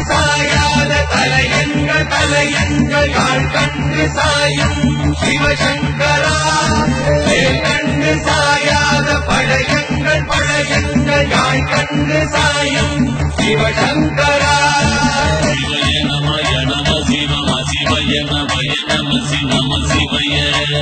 சாயாத தலையங்கள் தலையங்கள் யாழ் கண்டு சாயும் சிவசங்கரா வேல் கண்டு சாயாத படையங்கள் படையங்கள் யாழ் கண்டு சாயும் சிவசங்கரா சிவய நமய நம சிவம சிவய நமய நம சிவம சிவய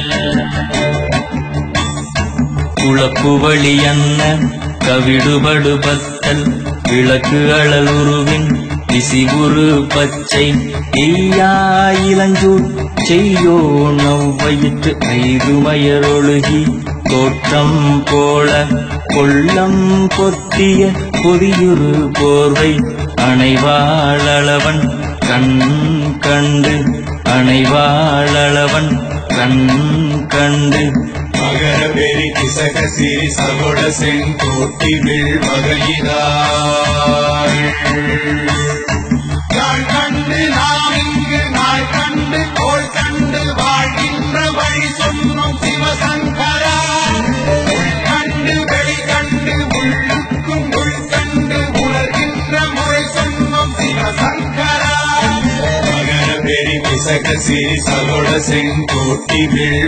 குளப்புவழி அன்ன கவிடுபடு பத்தல் விளக்கு அழலுருவின் விசிகுரு பச்சை தீயாயிலஞ்சூர் செய்யோ நவ்வயிற்று ஐதுமயரொழுகி தோற்றம் போல கொள்ளம் பொத்திய பொதியுரு போர்வை அணைவாளவன் கண் கண்டு அணைவாளவன் கண் கண்டு மகர பெரி திசக சிறி சகோட செங்கோட்டி வில் மகளிதாள் யாழ் கண்டு நாம் இங்கு நாள் கண்டு கோள் கண்டு வாழ்கின்ற வழி சொன்னோம் சிவசங்கரா உள் கண்டு வெளி கண்டு உள்ளுக்கும் உள் கண்டு உணர்கின்ற முறை சொன்னோம் சிவசங்கரா மகர பெரி திசக சிறி சகோட செங்கோட்டி வில்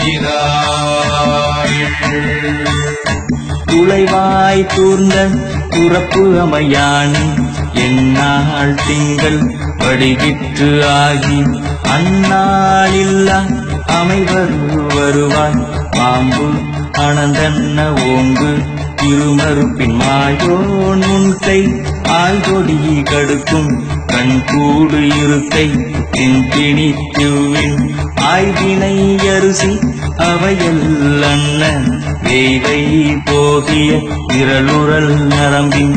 மகளிதாள் துளைவாய் தூர்ந்த துறப்பு அமையானி எந்நாள் திங்கள் வடிவிற்று ஆகி அந்நாளில்லா அமைவர் வருவாய் பாம்பு அனந்தன்ன ஓங்கு திருமறுப்பின் மாயோன் முன்கை ஆழ்கொடி கடுக்கும் கண்கூடு இருக்கை தின்பிணி திருவின் ஆய்வினை அரிசி அவையல் அண்ண வேவை போகிய விரலுறல் நரம்பின்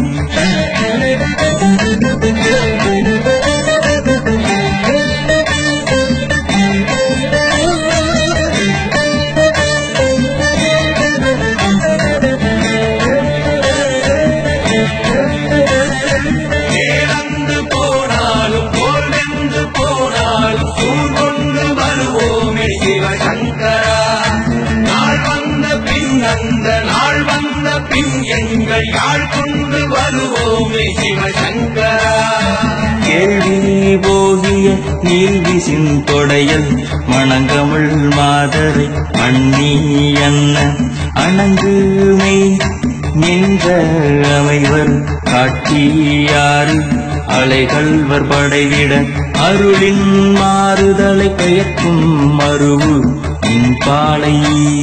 இழந்து போனாலும் போல் வென்று போனாலும் சூழ் கொண்டு வருவோமே சிவசங்கரா நாள் வந்த பின் அந்த நாள் வந்த பின் எங்கள் யாழ் கொண்டு வருவோமே சிவசங்கரா கேள்வி போகிய நீர்விசின் தொடையல் மணங்கமிழ் மாதரை மண்ணி அன்ன அணங்குமை நின்ற அமைவர் காட்சியாறு அலைகள்வர் படைவிட அருளின் மாறுதலை பெயர்க்கும் மருவு இன்பாலை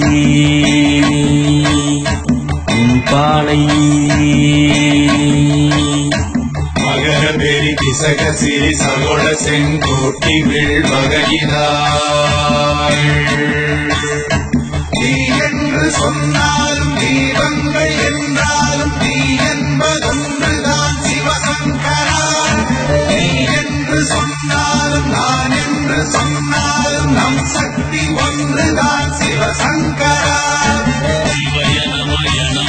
இன்பாலை மகர பெரி திசக சிறி சகோட செங்கோட்டி வில் வகையினாள் நீ என்று சொன்னாலும் தீபங்கள் என்றாலும் நீ என்பதொன்றுதான் சிவசங்கரா நீ என்று சொன்னாலும் நான் என்று சொன்னாலும் நம் சக்தி ஒன்றுதான் சிவசங்கரா சிவய நமய